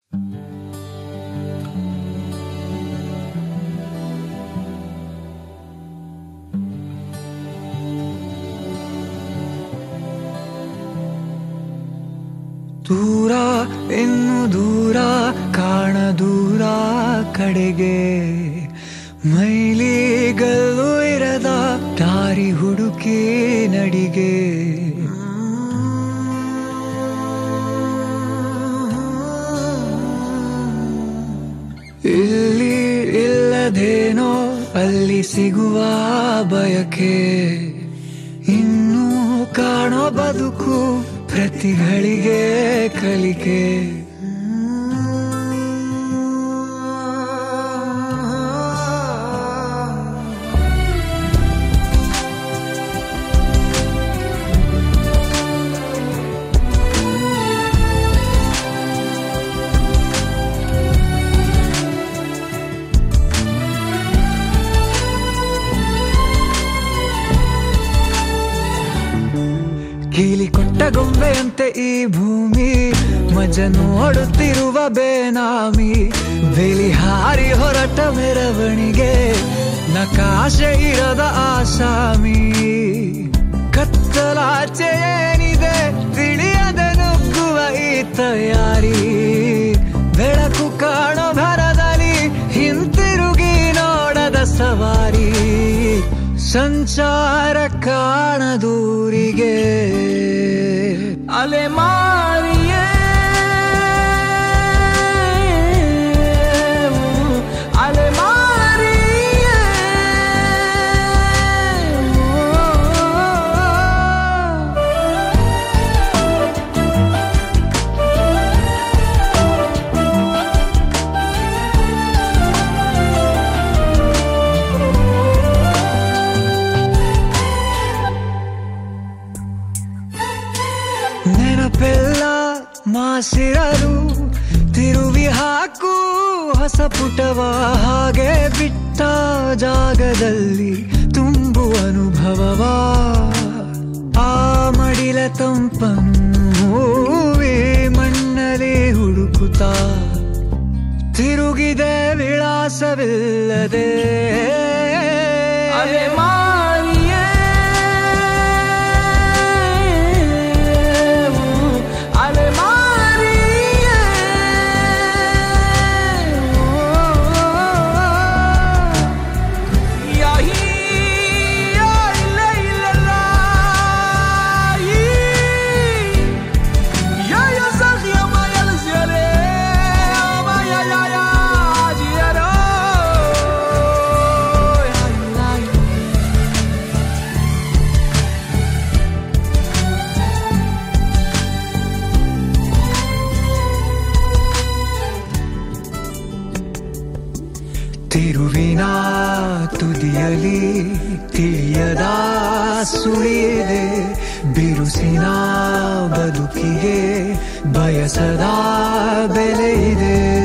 ದೂರ ಇನ್ನು ದೂರ ಕಾಣ ದೂರ ಕಡೆಗೆ ಮೈಲಿಗಲ್ಲು ಇರದ ದಾರಿ ಹುಡುಕಿ ನಡಿಗೆ ಇಲ್ಲಿ ಇಲ್ಲದೇನೋ ಅಲ್ಲಿ ಸಿಗುವ ಬಯಕೆ ಇನ್ನೂ ಕಾಣೋ ಬದುಕು ಪ್ರತಿಗಳಿಗೆ ಕಲಿಕೆ ಕೀಲಿ ಕೊಟ್ಟ ಗೊಂಬೆಯಂತೆ ಈ ಭೂಮಿ ಮಜ ನೋಡುತ್ತಿರುವ ಬೇನಾಮಿ ಬೇಲಿ ಹಾರಿ ಹೊರಟ ಮೆರವಣಿಗೆ ನಕಾಶೆ ಇರದ ಆಸಾಮಿ ಕತ್ತಲಾಚೆ ಏನಿದೆ ತಿಳಿಯದೆ ನುಗ್ಗುವ ಈ ತಯಾರಿ ಬೆಳಕು ಕಾಣೋ ಭರದಲ್ಲಿ ಹಿಂತಿರುಗಿ ನೋಡದ ಸವಾರಿ ಸಂಚಾರ ಕಾಣದೂರಿಗೆ ಅಲೆ ಮಾರಿಯೇ ಅಲೆ ಮಾರಿಯೇ ನೆನಪೆಲ್ಲ ಮಾಸಿರಲು ತಿರುವಿ ಹಾಕು ಹೊಸ ಪುಟವ ಹಾಗೆ ಬಿಟ್ಟ ಜಾಗದಲ್ಲಿ ತುಂಬು ಅನುಭವವ ಆ ಮಡಿಲ ತಂಪನ್ನು ಹೂವಿ ಮಣ್ಣಲ್ಲಿ ಹುಡುಕುತ್ತಾ ತಿರುಗಿದೆ ವಿಳಾಸವಿಲ್ಲದೆ ಅಲೆ ಮಾರಿಯೇ ಅಲೆ ಮಾರಿಯೇ ಯಾಹೀ ಯಾ ಇಲ್ಲ ಇಲ್ಲ ಈ يا يا صاحي يا ما يا الزيارة ما يا يا يا زيارة يا لا ತಿರುವಿನ ತುದಿಯಲಿ ತಿಳಿಯದ ಸುಳಿಯಿದೆ ಬಿರುಸಿನ ಬದುಕಿಗೆ ಬಯಸದ ಬೆಲೆ ಇದೆ